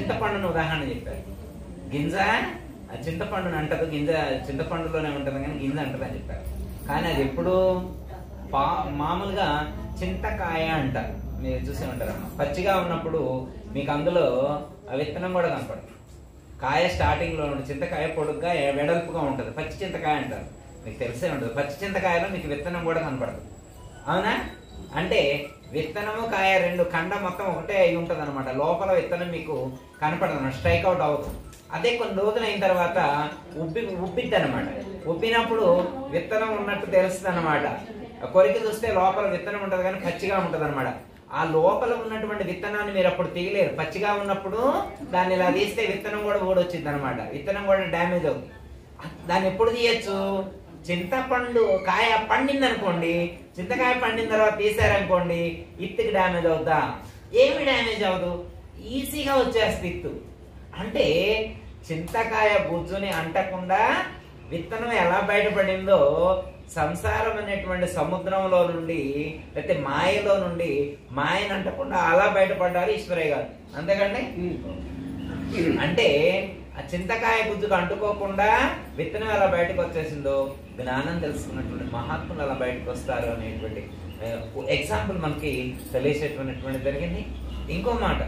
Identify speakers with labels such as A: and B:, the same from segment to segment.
A: చింతపండును ఉదాహరణ చెప్పారు గింజ ఆ చింతపండుని అంటదు గింజ చింతపండులోనే ఉంటుంది కానీ గింజ అంటది అని చెప్పారు కానీ అది ఎప్పుడు పా మామూలుగా చింతకాయ అంటారు మీరు చూసే ఉంటారమ్మా పచ్చిగా ఉన్నప్పుడు మీకు అందులో ఆ విత్తనం కూడా కనపడదు కాయ స్టార్టింగ్ లో ఉండి చింతకాయ పొడుగ్గా వెడల్పుగా ఉంటుంది పచ్చి చింతకాయ అంటారు మీకు తెలిసే ఉంటుంది పచ్చి చింతకాయలో మీకు విత్తనం కూడా కనపడదు అవునా అంటే విత్తనము కాయ రెండు ఖండ మొత్తం ఒకటే అయి ఉంటుంది అనమాట లోపల విత్తనం మీకు కనపడదు స్ట్రైక్ అవుట్ అవుతుంది అదే కొన్ని రోజులు అయిన తర్వాత ఉబ్బి ఉబ్బిద్ది అనమాట ఉబ్బినప్పుడు విత్తనం ఉన్నట్టు తెలుస్తుంది అనమాట కొరికి చూస్తే లోపల విత్తనం ఉంటుంది కానీ పచ్చిగా ఉంటుంది అనమాట ఆ లోపల ఉన్నటువంటి విత్తనాన్ని మీరు అప్పుడు తీయలేరు పచ్చిగా ఉన్నప్పుడు దాన్ని ఇలా తీస్తే విత్తనం కూడా ఊడొచ్చింది అనమాట విత్తనం కూడా డ్యామేజ్ అవుతుంది దాన్ని ఎప్పుడు తీయచ్చు చింతపండు కాయ పండింది అనుకోండి చింతకాయ పండిన తర్వాత తీసారనుకోండి ఇత్తుకి డ్యామేజ్ అవుతా ఏమి డ్యామేజ్ అవ్వదు ఈజీగా వచ్చేస్తుంది ఇత్తు అంటే చింతకాయ గుజ్జుని అంటకుండా విత్తనం ఎలా బయటపడిందో సంసారం అనేటువంటి సముద్రంలో నుండి లేకపోతే మాయలో నుండి మాయను అంటకుండా అలా బయటపడ్డారు ఈశ్వరయ్య గారు అంతేకండి అంటే ఆ చింతకాయ గుజ్జుకు అంటుకోకుండా విత్తనం ఎలా బయటకు వచ్చేసిందో జ్ఞానం తెలుసుకున్నటువంటి మహాత్ములు అలా బయటకు వస్తారు అనేటువంటి ఎగ్జాంపుల్ మనకి తెలియచేటువంటి జరిగింది ఇంకో మాట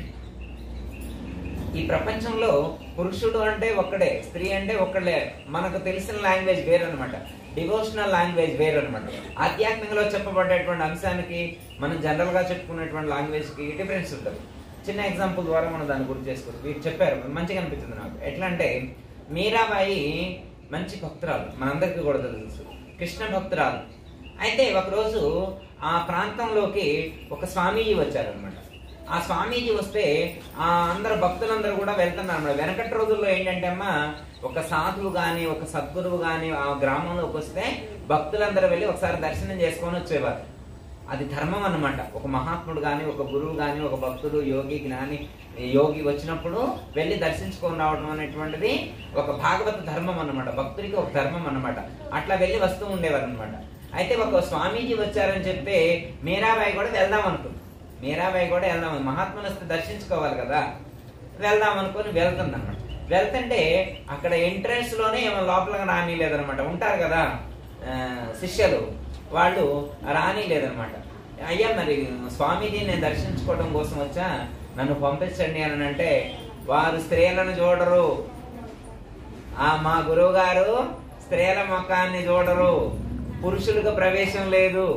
A: ఈ ప్రపంచంలో పురుషుడు అంటే ఒక్కడే స్త్రీ అంటే ఒక్కడే మనకు తెలిసిన లాంగ్వేజ్ వేరనమాట డివోషనల్ లాంగ్వేజ్ వేరనమాట ఆధ్యాత్మికంలో చెప్పబడేటువంటి అంశానికి మనం జనరల్ గా చెప్పుకునేటువంటి లాంగ్వేజ్ కి డిఫరెన్స్ ఉంటుంది చిన్న ఎగ్జాంపుల్ ద్వారా మనం దాన్ని గుర్తు చేసుకోవచ్చు వీరు చెప్పారు మంచిగా అనిపించింది నాకు ఎట్లా అంటే మీరాబాయి మంచి భక్తురాలు మనందరికీ కూడా తెలుసు కృష్ణ భక్తురాలు అయితే ఒకరోజు ఆ ప్రాంతంలోకి ఒక స్వామీజీ వచ్చారనమాట ఆ స్వామీజీ వస్తే ఆ అందరు భక్తులందరూ కూడా వెళ్తున్నారు అన్నమాట వెనకటి రోజుల్లో ఏంటంటే అమ్మా ఒక సాధువు గాని ఒక సద్గురువు గాని ఆ గ్రామంలోకి వస్తే భక్తులందరూ వెళ్ళి ఒకసారి దర్శనం చేసుకొని వచ్చేవారు అది ధర్మం అన్నమాట ఒక మహాత్ముడు గాని ఒక గురువు గాని ఒక భక్తుడు యోగి జ్ఞాని యోగి వచ్చినప్పుడు వెళ్ళి దర్శించుకొని రావడం అనేటువంటిది ఒక భాగవత ధర్మం అన్నమాట భక్తుడికి ఒక ధర్మం అన్నమాట అట్లా వెళ్ళి వస్తూ ఉండేవారు అనమాట అయితే ఒక స్వామీజీ వచ్చారని చెప్తే మీరాబాయి కూడా వెళ్దాం అనుకుంది మీరాబాయి కూడా వెళ్దాం మహాత్ముని వస్తే దర్శించుకోవాలి కదా వెళ్దాం అనుకుని వెళ్తుంది అనమాట వెళ్తుంటే అక్కడ ఎంట్రన్స్ లోనే ఏమో లోపలికి రానిలేదనమాట ఉంటారు కదా ఆ, శిష్యులు వాళ్ళు రానిలేదనమాట అయ్యా మరి స్వామీజీ నేను దర్శించుకోవడం కోసం వచ్చా నన్ను పంపించండి అని అంటే వారు స్త్రీలను చూడరు ఆ మా గురువు గారు స్త్రీల ముఖాన్ని చూడరు పురుషులకు ప్రవేశం లేదు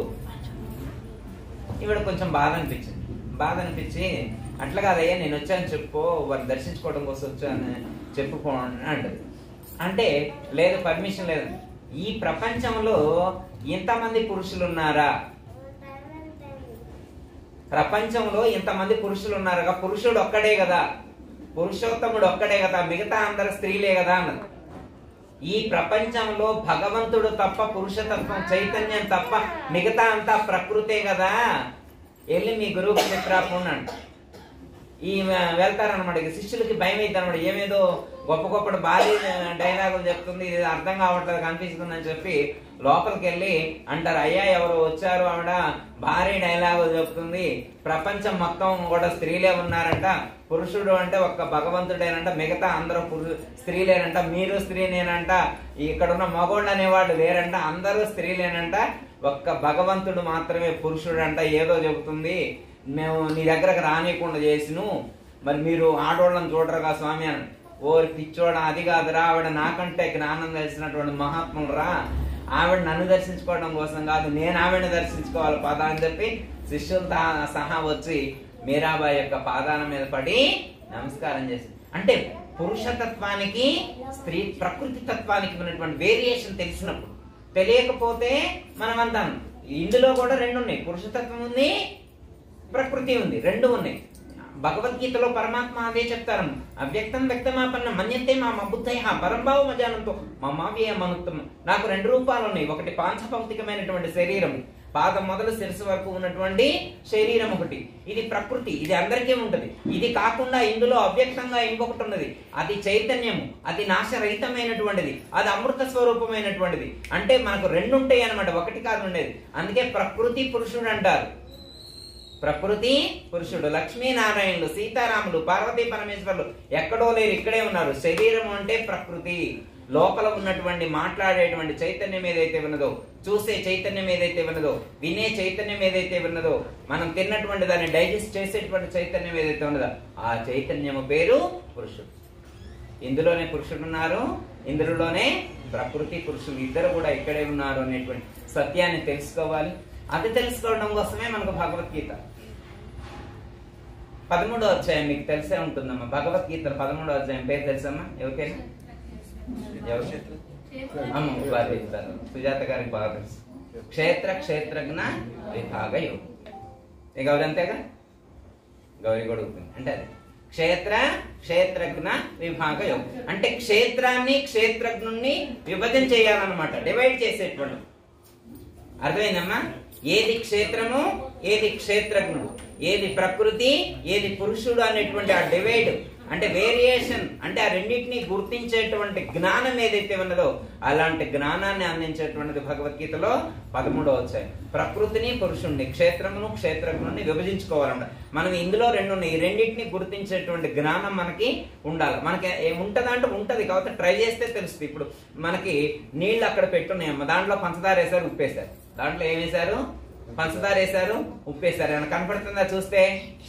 A: ఈవిడ కొంచెం బాధ అనిపించింది బాధ అనిపించి అట్లా కాదయ్యా నేను వచ్చాను చెప్పు వారిని దర్శించుకోవడం కోసం వచ్చాను చెప్పుకో అని అంటది అంటే లేదు పర్మిషన్ లేదు ఈ ప్రపంచంలో ఇంతమంది పురుషులు ఉన్నారా ప్రపంచంలో ఇంతమంది పురుషులు ఉన్నారుగా పురుషుడు ఒక్కడే కదా పురుషోత్తముడు ఒక్కడే కదా మిగతా అందరు స్త్రీలే కదా అన్నది ఈ ప్రపంచంలో భగవంతుడు తప్ప పురుషతత్వం చైతన్యం తప్ప మిగతా అంతా ప్రకృతే కదా వెళ్ళి మీ గురువుకి చెప్పరాకుండా ఈ వెళ్తారనమాట ఇక శిష్యులకి భయం అవుతుంది అనమాట ఏమేదో గొప్ప గొప్ప భారీ డైలాగులు చెప్తుంది ఇది అర్థం కావట్లేదు కనిపిస్తుంది అని చెప్పి లోపలికి వెళ్ళి అంటారు అయ్యా ఎవరు వచ్చారు ఆవిడ భారీ డైలాగులు చెప్తుంది ప్రపంచం మొత్తం కూడా స్త్రీలే ఉన్నారంట పురుషుడు అంటే ఒక్క భగవంతుడేనంట మిగతా అందరూ పురు స్త్రీలేనంట మీరు స్త్రీనేనంట ఇక్కడ ఉన్న మగోళ్ళు అనేవాడు లేరంట అందరూ స్త్రీలేనంట ఒక్క భగవంతుడు మాత్రమే పురుషుడు అంట ఏదో చెబుతుంది మేము నీ దగ్గరకు రానియకుండా చేసిను మరి మీరు ఆడోళ్ళని చూడరుగా స్వామి అని ఓరి పిచ్చోడ అది కాదురా ఆవిడ నాకంటే జ్ఞానం తెలిసినటువంటి మహాత్ములు రా ఆవిడ నన్ను దర్శించుకోవడం కోసం కాదు నేను ఆవిడని దర్శించుకోవాలి పద అని చెప్పి శిష్యులతో సహా వచ్చి మీరాబాయి యొక్క పాదాల మీద పడి నమస్కారం చేసి అంటే పురుషతత్వానికి స్త్రీ ప్రకృతి తత్వానికి ఉన్నటువంటి వేరియేషన్ తెలిసినప్పుడు తెలియకపోతే మనం అంటాం ఇందులో కూడా రెండు ఉన్నాయి పురుషతత్వం ఉంది ప్రకృతి ఉంది రెండు ఉన్నాయి భగవద్గీతలో పరమాత్మ అదే చెప్తారు అవ్యక్తం వ్యక్తమాపన్న మన్యంతే మా మబుద్ధయ పరంభావ మజానంతో మా మావ్య మనుత్తం నాకు రెండు రూపాలు ఉన్నాయి ఒకటి పాంచభౌతికమైనటువంటి శరీరం పాదం మొదలు శిరస్సు వరకు ఉన్నటువంటి శరీరం ఒకటి ఇది ప్రకృతి ఇది అందరికీ ఉంటది ఇది కాకుండా ఇందులో అవ్యక్తంగా ఇంకొకటి ఉన్నది అది చైతన్యము అది నాశరహితమైనటువంటిది అది అమృత స్వరూపమైనటువంటిది అంటే మనకు రెండు ఉంటాయి అనమాట ఒకటి కాదు ఉండేది అందుకే ప్రకృతి పురుషుడు అంటారు ప్రకృతి పురుషుడు లక్ష్మీనారాయణులు సీతారాములు పార్వతీ పరమేశ్వరులు ఎక్కడో లేరు ఇక్కడే ఉన్నారు శరీరం అంటే ప్రకృతి లోపల ఉన్నటువంటి మాట్లాడేటువంటి చైతన్యం ఏదైతే ఉన్నదో చూసే చైతన్యం ఏదైతే ఉన్నదో వినే చైతన్యం ఏదైతే ఉన్నదో మనం తిన్నటువంటి దాన్ని డైజెస్ట్ చేసేటువంటి చైతన్యం ఏదైతే ఉన్నదో ఆ చైతన్యము పేరు పురుషుడు ఇందులోనే పురుషుడు ఉన్నారు ఇందులోనే ప్రకృతి పురుషులు ఇద్దరు కూడా ఇక్కడే ఉన్నారు అనేటువంటి సత్యాన్ని తెలుసుకోవాలి అది తెలుసుకోవడం కోసమే మనకు భగవద్గీత పదమూడో అధ్యాయం మీకు తెలిసే ఉంటుందమ్మా భగవద్గీత పదమూడో అధ్యాయం పేరు తెలుసమ్మా ఎవరికైనా ఎవరు అమ్మ వారు చెప్తారు సుజాత గారికి బాగా తెలుసు క్షేత్ర క్షేత్రజ్ఞ విభాగ యోగం ఈ గౌరీ అంతేగా గౌరీ కూడా ఉంటుంది అంటే అది క్షేత్ర క్షేత్రజ్ఞ విభాగ యోగం అంటే క్షేత్రాన్ని క్షేత్రజ్ఞుణ్ణి విభజన చేయాలన్నమాట డివైడ్ చేసేటువంటి అర్థమైందమ్మా ఏది క్షేత్రము ఏది క్షేత్రజ్ఞుడు ఏది ప్రకృతి ఏది పురుషుడు అనేటువంటి ఆ డివైడ్ అంటే వేరియేషన్ అంటే ఆ రెండింటిని గుర్తించేటువంటి జ్ఞానం ఏదైతే ఉన్నదో అలాంటి జ్ఞానాన్ని అందించేటువంటిది భగవద్గీతలో పదమూడవ వచ్చాయి ప్రకృతిని పురుషుణ్ణి క్షేత్రమును క్షేత్రజ్ఞుని విభజించుకోవాలంట మనం ఇందులో రెండు ఉన్నాయి ఈ రెండింటిని గుర్తించేటువంటి జ్ఞానం మనకి ఉండాలి మనకి ఏ- ఉంటదా అంటే ఉంటది కాబట్టి ట్రై చేస్తే తెలుస్తుంది ఇప్పుడు మనకి నీళ్లు అక్కడ పెట్టున్నాయమ్మ దాంట్లో పంచదార వేశారు ఉప్పేశారు దాంట్లో ఏం వేశారు పంచదార వేశారు ఉప్పేశారు ఏమైనా కనపడుతుందా చూస్తే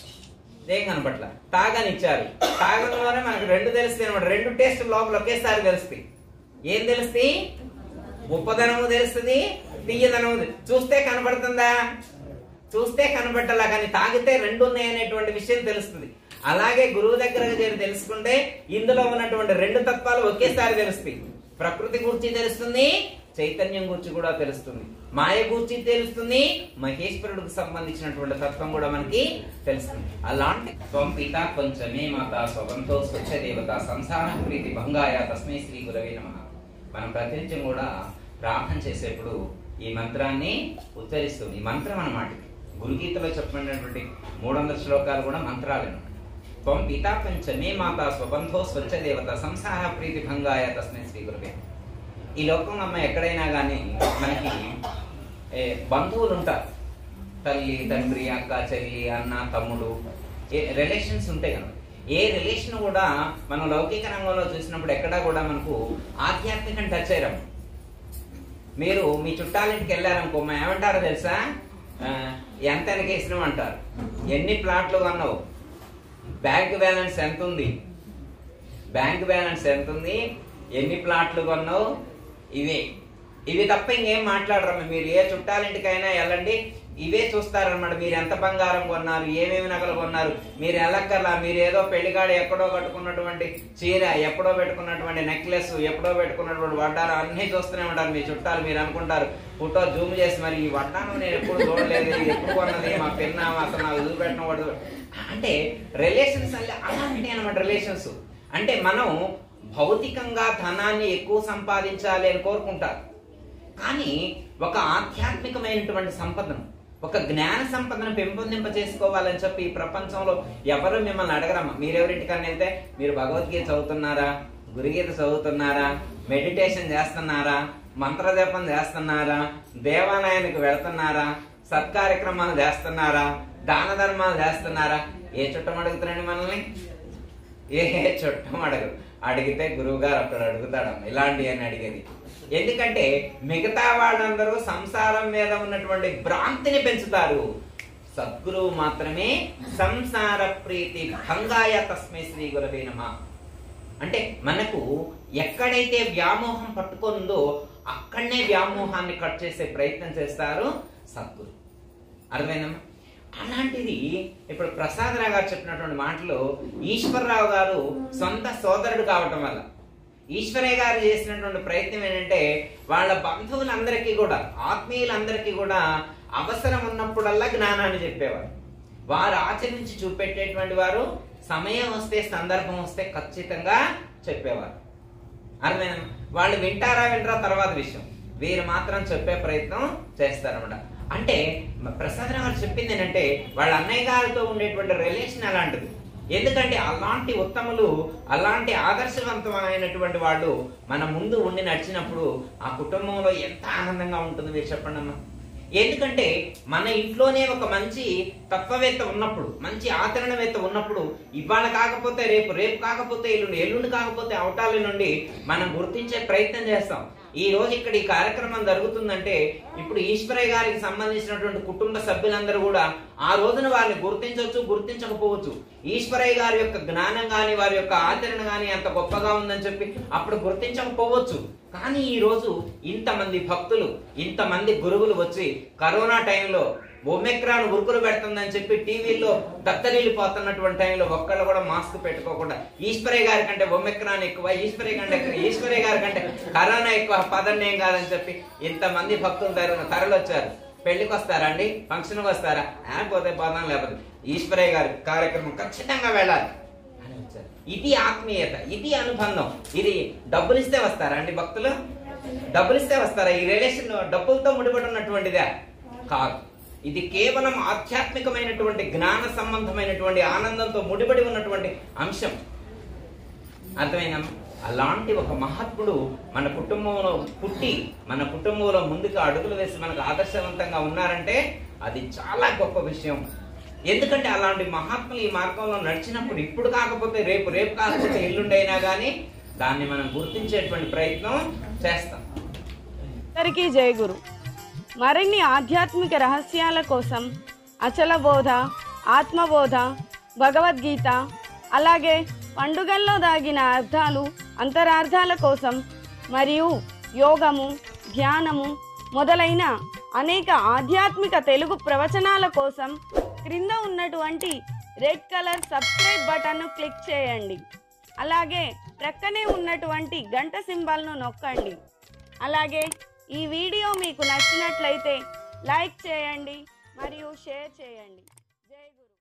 A: ఏం కనపట్ల తాగనిచ్చారు తాగడంలోనే మనకు రెండు తెలుస్తాయి అనమాట రెండు టేస్ట్ లోపల ఒకేసారి తెలుస్తాయి ఏం తెలుస్తాయి ఉప్పదనము తెలుస్తుంది తీయదనము తె- చూస్తే కనపడుతుందా చూస్తే కనబట్టలా కానీ తాగితే రెండు ఉన్నాయి అనేటువంటి విషయం తెలుస్తుంది అలాగే గురువు దగ్గర చేరి తెలుసుకుంటే ఇందులో ఉన్నటువంటి రెండు తత్వాలు ఒకేసారి తెలుస్తాయి ప్రకృతి గురించి తెలుస్తుంది చైతన్యం గురించి కూడా తెలుస్తుంది మాయ గురించి తెలుస్తుంది మహేశ్వరుడికి సంబంధించినటువంటి తత్వం కూడా మనకి తెలుస్తుంది అలాంటి త్వం పిత కొంచెమే మాత స్వవంతో స్వచ్ఛ దేవత సంసార ప్రీతి భంగాయ తస్మై శ్రీ గురవే నమ మనం ప్రతినిత్యం కూడా ప్రార్థన చేసేప్పుడు ఈ మంత్రాన్ని ఉచ్చరిస్తుంది ఈ మంత్రం అన్నమాట ఇది. గురుగీతలో చెప్పినటువంటి మూడు వందల శ్లోకాలు కూడా మంత్రాలు అన్నమాట త్వం పితా పంచమే మాత స్వబంధో స్వచ్ఛ దేవత సంసార ప్రీతి భంగాయ తస్మై శ్రీ గురువే ఈ లోకంలో అమ్మ ఎక్కడైనా కానీ మనకి ఏ, బంధువులు ఉంటారు తల్లి తండ్రి అక్క చెల్లి అన్న తమ్ముడు ఏ రిలేషన్స్ ఉంటాయి కదా ఏ రిలేషన్ కూడా మనం లౌకిక రంగంలో చూసినప్పుడు ఎక్కడా కూడా మనకు ఆధ్యాత్మికం టచ్ అయ్యాము మీరు మీ చుట్టాలింటికి వెళ్ళారనుకో మా ఏమంటారో తెలుసా ఆ, ఎంత వెనకేసినాం అంటారు ఎన్ని ప్లాట్లు కొన్నావు బ్యాంక్ బ్యాలెన్స్ ఎంత ఉంది బ్యాంక్ బ్యాలెన్స్ ఎంత ఉంది ఎన్ని ప్లాట్లు కొన్నావు ఇవే ఇవి తప్ప ఇంకేం మాట్లాడరమ్మ మీరు ఏ చుట్టాలింటికైనా వెళ్ళండి ఇవే చూస్తారన్నమాట మీరు ఎంత బంగారం కొన్నారు ఏమేమి నగలు కొన్నారు మీరు వెళ్ళక్కర్లా మీరు ఏదో పెళ్లిగాడు ఎక్కడో కట్టుకున్నటువంటి చీర ఎప్పుడో పెట్టుకున్నటువంటి నెక్లెస్ ఎప్పుడో పెట్టుకున్నటువంటి వడ్డారం అన్ని చూస్తూనే ఉంటారు మీ చుట్టాలు మీరు అనుకుంటారు ఫోటో జూమ్ చేసి మరి ఈ వడ్డానం నేను ఎప్పుడు చూడలేదు ఇది ఎప్పుడు కొన్నది మా పిన్న అసలు నాకు చూపెట్టిన వాడు అంటే రిలేషన్స్ అంటే అలాంటి అనమాట రిలేషన్స్ అంటే మనం భౌతికంగా ధనాన్ని ఎక్కువ సంపాదించాలి అని కోరుకుంటారు కానీ ఒక ఆధ్యాత్మికమైనటువంటి సంపదను ఒక జ్ఞాన సంపదను పెంపొందింప చేసుకోవాలని చెప్పి ఈ ప్రపంచంలో ఎవరు మిమ్మల్ని అడగరమ్మా మీరెవరింటికన్నా వెళ్తే మీరు భగవద్గీత చదువుతున్నారా గురుగీత చదువుతున్నారా మెడిటేషన్ చేస్తున్నారా మంత్రజపం చేస్తున్నారా దేవాలయానికి వెళ్తున్నారా సత్కార్యక్రమాలు చేస్తున్నారా దాన ధర్మాలు చేస్తున్నారా ఏ చుట్టం అడుగుతున్నారండి మనల్ని ఏ చుట్టం అడగరు అడిగితే గురువు గారు అక్కడ అడుగుతాడమ్మ ఇలాంటి అని అడిగేది ఎందుకంటే మిగతా వాళ్ళందరూ సంసారం మీద ఉన్నటువంటి భ్రాంతిని పెంచుతారు సద్గురువు మాత్రమే సంసార ప్రీతి భంగాయ తస్మై శ్రీ గురవే నమః అంటే మనకు ఎక్కడైతే వ్యామోహం పట్టుకుందో అక్కడనే వ్యామోహాన్ని కట్ చేసే ప్రయత్నం చేస్తారు సద్గురు అర్థమైందమ్మా అలాంటిది ఇప్పుడు ప్రసాదరావు గారు చెప్పినటువంటి మాటలు ఈశ్వరరావు గారు సొంత సోదరుడు కావటం వల్ల ఈశ్వరయ్య గారు చేసినటువంటి ప్రయత్నం ఏంటంటే వాళ్ళ బంధువులందరికీ కూడా ఆత్మీయులందరికీ కూడా అవసరం ఉన్నప్పుడల్లా జ్ఞానాన్ని చెప్పేవారు వారు ఆచరించి చూపెట్టేటువంటి వారు సమయం వస్తే సందర్భం వస్తే ఖచ్చితంగా చెప్పేవారు అర్థమైనా వాళ్ళు వింటారా వింటారా తర్వాత విషయం వీరు మాత్రం చెప్పే ప్రయత్నం చేస్తారన్నమాట అంటే ప్రసాద్ రావు గారు చెప్పింది ఏంటంటే వాళ్ళ అన్నయ్య గారితో ఉండేటువంటి రిలేషన్ అలాంటిది ఎందుకంటే అలాంటి ఉత్తములు అలాంటి ఆదర్శవంతమైనటువంటి వాళ్ళు మన ముందు ఉండి నడిచినప్పుడు ఆ కుటుంబంలో ఎంత ఆనందంగా ఉంటుంది మీరు చెప్పండి అమ్మా ఎందుకంటే మన ఇంట్లోనే ఒక మంచి తత్వవేత్త ఉన్నప్పుడు మంచి ఆచరణవేత్త ఉన్నప్పుడు ఇవాళ కాకపోతే రేపు రేపు కాకపోతే ఎల్లుండి ఎల్లుండి కాకపోతే అవటాల నుండి మనం గుర్తించే ప్రయత్నం చేస్తాం ఈ రోజు ఇక్కడ ఈ కార్యక్రమం జరుగుతుందంటే ఇప్పుడు ఈశ్వరయ్య గారికి సంబంధించినటువంటి కుటుంబ సభ్యులందరూ కూడా ఆ రోజున వారిని గుర్తించవచ్చు గుర్తించకపోవచ్చు ఈశ్వరయ్య గారి యొక్క జ్ఞానం గాని వారి యొక్క ఆచరణ గాని అంత గొప్పగా ఉందని చెప్పి అప్పుడు గుర్తించకపోవచ్చు కానీ ఈ రోజు ఇంతమంది భక్తులు ఇంతమంది గురువులు వచ్చి కరోనా టైంలో ఒమెక్రాన్ ఉరుకులు పెడుతుందని చెప్పి టీవీల్లో దత్తరిల్లిపోతున్నటువంటి టైంలో ఒక్కళ్ళు కూడా మాస్క్ పెట్టుకోకుండా ఈశ్వరయ్య గారి కంటే ఒమెక్రాన్ ఎక్కువ ఈశ్వరయ్య కంటే ఈశ్వరయ్య గారి కంటే కరోనా ఎక్కువ పదం ఏం కాదని చెప్పి ఇంతమంది భక్తులు తర తరలి వచ్చారు పెళ్లికి వస్తారా అండి ఫంక్షన్కి వస్తారా ఆ, పోతే పోదాం లేకపోతే ఈశ్వరయ్య గారి కార్యక్రమం ఖచ్చితంగా వెళ్ళాలి అని వచ్చారు ఇది ఆత్మీయత ఇది అనుబంధం ఇది డబ్బులు ఇస్తే వస్తారా అండి భక్తులు డబ్బులు ఇస్తే వస్తారా ఈ రిలేషన్ డబ్బులతో ముడిపడి ఉన్నటువంటిదే కాదు ఇది కేవలం ఆధ్యాత్మికమైనటువంటి జ్ఞాన సంబంధమైనటువంటి ఆనందంతో ముడిపడి ఉన్నటువంటి అంశం అర్థమైనా అలాంటి ఒక మహాత్ముడు మన కుటుంబంలో పుట్టి మన కుటుంబంలో ముందుకు అడుగులు వేసి మనకు ఆదర్శవంతంగా ఉన్నారంటే అది చాలా గొప్ప విషయం ఎందుకంటే అలాంటి మహాత్ములు ఈ మార్గంలో నడిచినప్పుడు ఇప్పుడు కాకపోతే రేపు రేపు కాకపోతే ఎల్లుండైనా కానీ దాన్ని మనం గుర్తించేటువంటి ప్రయత్నం చేస్తాం
B: అందరికీ జయ గురు మరిన్ని ఆధ్యాత్మిక రహస్యాల కోసం అచల బోధ ఆత్మబోధ భగవద్గీత అలాగే పండుగల్లో దాగిన అర్థాలు అంతరార్థాల కోసం మరియు యోగము ధ్యానము మొదలైన అనేక ఆధ్యాత్మిక తెలుగు ప్రవచనాల కోసం క్రింద ఉన్నటువంటి రెడ్ కలర్ సబ్స్క్రైబ్ బటన్ను క్లిక్ చేయండి అలాగే ప్రక్కనే ఉన్నటువంటి గంట సింబల్ను నొక్కండి అలాగే ఈ వీడియో మీకు నచ్చినట్లయితే లైక్ చేయండి మరియు షేర్ చేయండి జై గురు